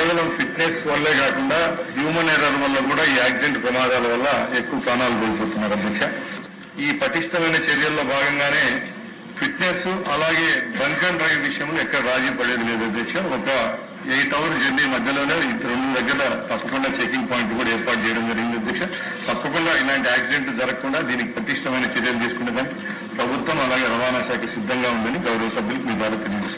కేవలం ఫిట్నెస్ వల్లే కాకుండా హ్యూమన్ ఎర్రర్ వల్ల కూడా ఈ యాక్సిడెంట్ ప్రమాదాల వల్ల ఎక్కువ ప్రాణాలు కోల్పోతున్నారు అధ్యక్ష ఈ పటిష్టమైన చర్యల్లో భాగంగానే ఫిట్నెస్ అలాగే బంక్ అండ్ డ్రైవ్ విషయంలో ఎక్కడ రాజీ పడేది లేదు అధ్యక్ష ఒక ఎయిట్ అవర్ జర్నీ మధ్యలోనే ఈ రెండు దగ్గర తప్పకుండా చెకింగ్ పాయింట్ కూడా ఏర్పాటు చేయడం జరిగింది అధ్యక్ష తప్పకుండా ఇలాంటి యాక్సిడెంట్ జరగకుండా దీనికి పటిష్టమైన చర్యలు తీసుకునేదానికి ప్రభుత్వం అలాగే రవాణా శాఖ సిద్ధంగా ఉందని గౌరవ సభ్యులకు మీ ద్వారా తెలియజేస్తున్నారు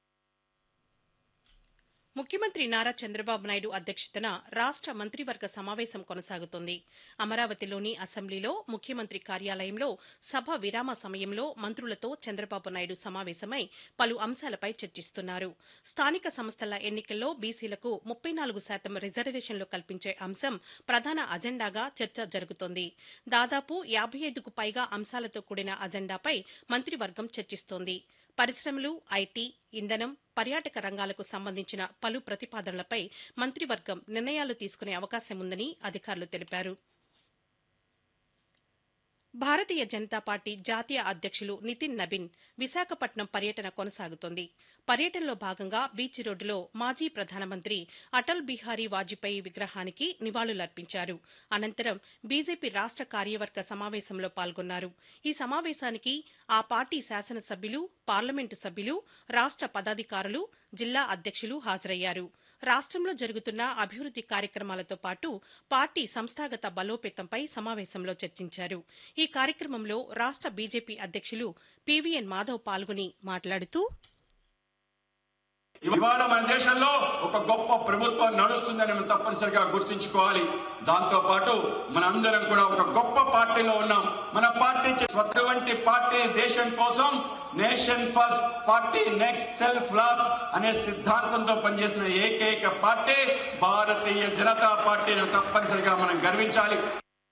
ముఖ్యమంత్రి నారా చంద్రబాబు నాయుడు అధ్యక్షతన రాష్ట మంత్రివర్గ సమావేశం కొనసాగుతోంది అమరావతిలోని అసెంబ్లీలో ముఖ్యమంత్రి కార్యాలయంలో సభ విరామ సమయంలో మంత్రులతో చంద్రబాబు నాయుడు సమావేశమై పలు అంశాలపై చర్చిస్తున్నారు స్థానిక సంస్థల ఎన్నికల్లో బీసీలకు ముప్పై నాలుగు శాతం రిజర్వేషన్లు కల్పించే అంశం ప్రధాన అజెండాగా చర్చ జరుగుతోంది దాదాపు యాభై ఐదుకు పైగా అంశాలతో కూడిన అజెండాపై మంత్రివర్గం చర్చిస్తోంది పరిశ్రమలు ఐటీ ఇంధనం పర్యాటక రంగాలకు సంబంధించిన పలు ప్రతిపాదనలపై మంత్రివర్గం నిర్ణయాలు తీసుకునే అవకాశం ఉందని అధికారులు తెలిపారు భారతీయ జనతా పార్టీ జాతీయ అధ్యక్షులు నితిన్ నబిన్ విశాఖపట్నం పర్యటన కొనసాగుతోంది పర్యటనలో భాగంగా బీచ్ రోడ్డులో మాజీ ప్రధానమంత్రి అటల్ బిహారీ వాజ్పేయి విగ్రహానికి నివాళులర్పించారు అనంతరం బీజేపీ రాష్ట కార్యవర్గ సమావేశంలో పాల్గొన్నారు ఈ సమావేశానికి ఆ పార్టీ శాసనసభ్యులు పార్లమెంటు సభ్యులు రాష్ట పదాధికారులు జిల్లా అధ్యక్షులు హాజరయ్యారు రాష్ట్రంలో జరుగుతున్న అభివృద్ది కార్యక్రమాలతో పాటు పార్టీ సంస్థాగత బలోపేతంపై సమావేశంలో చర్చించారు ఈ కార్యక్రమంలో రాష్ట బీజేపీ అధ్యక్షులు పీవీఎన్ మాధవ్ పాల్గొని మాట్లాడుతూ ఇవాళ మన దేశంలో ఒక గొప్ప ప్రభుత్వం నడుస్తుందని మనం తప్పనిసరిగా గుర్తుంచుకోవాలి దాంతో పాటు మనందరం కూడా ఒక గొప్ప పార్టీలో ఉన్నాం మన పార్టీ అటువంటి పార్టీ దేశం కోసం nation first party next self last అనే సిద్ధాంతంతో పనిచేసిన ఏకైక పార్టీ భారతీయ జనతా పార్టీని తప్పనిసరిగా మనం గర్వించాలి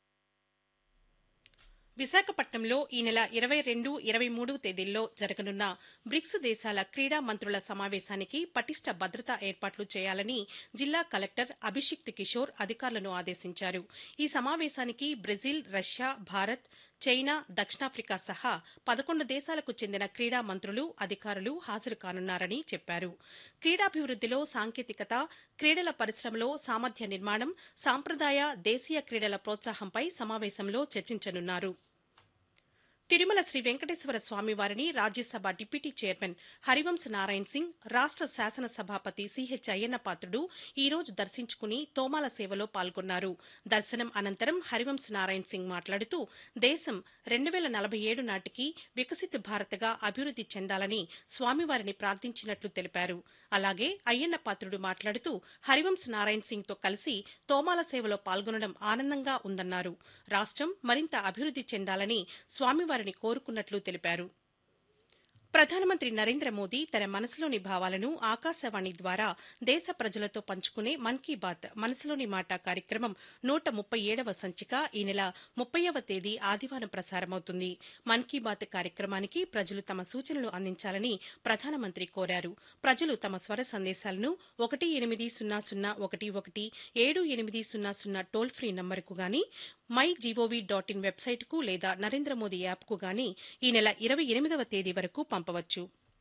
విశాఖపట్నంలో ఈ నెల ఇరవై రెండు ఇరవై మూడు తేదీల్లో జరగనున్న బ్రిక్స్ దేశాల క్రీడా మంత్రుల సమావేశానికి పటిష్ట భద్రతా ఏర్పాట్లు చేయాలని జిల్లా కలెక్టర్ అభిషిక్త్ కిషోర్ అధికారులను ఆదేశించారు ఈ సమావేశానికి బ్రెజిల్ రష్యా భారత్ చైనా దక్షిణాఫ్రికా సహా పదకొండు దేశాలకు చెందిన క్రీడా మంత్రులు అధికారులు హాజరు కానున్నారని చెప్పారు క్రీడాభివృద్దిలో సాంకేతికత క్రీడల పరిశ్రమలో సామర్థ్య నిర్మాణం సాంప్రదాయ దేశీయ క్రీడల ప్రోత్సాహంపై సమావేశంలో చర్చించనున్నారు తిరుమల శ్రీ వెంకటేశ్వర స్వామివారిని రాజ్యసభ డిప్యూటీ చైర్మన్ హరివంశ్ నారాయణ్ సింగ్ రాష్ట శాసనసభాపతి సిహెచ్ అయ్యన్న పాత్రుడు ఈ రోజు దర్శించుకుని తోమాల సేవలో పాల్గొన్నారు దర్శనం అనంతరం హరివంశ్ నారాయణ్ సింగ్ మాట్లాడుతూ దేశం రెండు వేల నలభై ఏడు నాటికి వికసిత భారత్గా అభివృద్ది చెందాలని స్వామివారిని ప్రార్థించినట్లు తెలిపారు అలాగే అయ్యన్న పాత్రుడు మాట్లాడుతూ హరివంశ్ నారాయణ్ సింగ్ తో కలిసి తోమాల సేవలో పాల్గొనడం ఆనందంగా ఉందన్నారు రాష్ట్రం మరింత అభివృద్ది చెందాలని స్వామివారిని కోరుకున్నట్లు తెలిపారు ప్రధానమంత్రి నరేంద్ర మోదీ తన మనసులోని భావాలను ఆకాశవాణి ద్వారా దేశ ప్రజలతో పంచుకునే మన్ కీ బాత్ మనసులోని మాట కార్యక్రమం నూట ముప్పై ఏడవ సంచిక ఈ నెల ముప్పైవ తేదీ ఆదివారం ప్రసారమవుతుంది మన్ కీ బాత్ కార్యక్రమానికి ప్రజలు తమ సూచనలు అందించాలని ప్రధానమంత్రి కోరారు ప్రజలు తమ స్వర సందేశాలను ఒకటి ఎనిమిది సున్నా సున్నా ఒకటి ఒకటి ఏడు ఎనిమిది సున్నా సున్నా టోల్ ఫ్రీ నంబరుకు గాని మై జీఓవీ డాట్ ఇన్ వెబ్సైట్కు లేదా నరేంద్ర మోదీ యాప్కు గాని ఈ నెల ఇరవై ఎనిమిదవ తేదీ వరకు పంపవచ్చు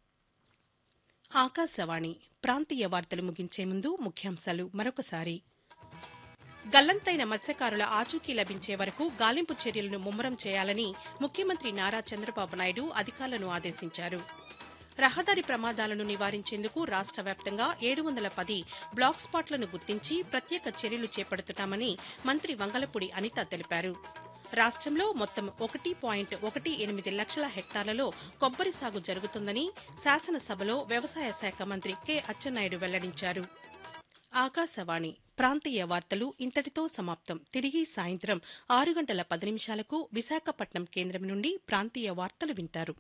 ఆకాశవాణి ప్రాంతీయ వార్తలు ముగించే ముందు ముఖ్యాంశాలు మరొకసారి గల్లంతైన మత్స్యకారుల ఆచూకీ లభించే వరకు గాలింపు చర్యలను ముమ్మరం చేయాలని ముఖ్యమంత్రి నారా చంద్రబాబు నాయుడు అధికారులను ఆదేశించారు రహదారి ప్రమాదాలను నివారించేందుకు రాష్ట్ర వ్యాప్తంగా ఏడు వందల పది బ్లాక్ స్పాట్లను గుర్తించి ప్రత్యేక చర్యలు చేపడుతున్నామని మంత్రి వంగలపూడి అనిత తెలిపారు రాష్ట్రంలో మొత్తం ఒకటి పాయింట్ ఒకటి ఎనిమిది లక్షల హెక్టార్లలో కొబ్బరి సాగు జరుగుతుందని శాసనసభలో వ్యవసాయ శాఖ మంత్రి కె అచ్చెన్నాయుడు వెల్లడించారు ఆకాశవాణి ప్రాంతీయ వార్తలు ఇంతటితో సమాప్తం తిరిగి సాయంత్రం ఆరు గంటల పది నిమిషాలకు విశాఖపట్నం కేంద్రం నుండి ప్రాంతీయ వార్తలు వింటారు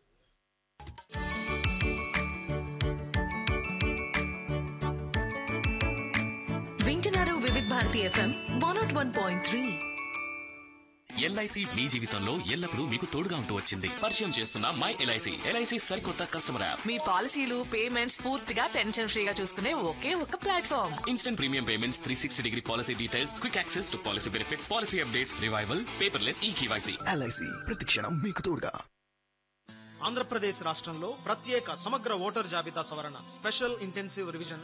వింటున్నారు Vividh Bharati FM one naught one point three LIC మీ జీవితంలో ఎల్లప్పుడూ మీకు తోడుగా ఉంటూ వచ్చింది పరిచయం చేస్తున్న మై ఎల్ఐసి ఎల్ఐసి సరికొత్త కస్టమర్ యాప్ మీ పాలసీలు పేమెంట్స్ పూర్తిగా టెన్షన్ ఫ్రీగా చూసుకునే ఒకే ఒక platform instant premium payments three sixty degree policy details quick access to policy benefits policy updates revival paperless E KYC LIC ప్రతిక్షణం మీకు తోడుగా ఆంధ్రప్రదేశ్ రాష్ట్రంలో ప్రత్యేక సమగ్ర ఓటర్ జాబితా సవరణ స్పెషల్ ఇంటెన్సివ్ రివిజన్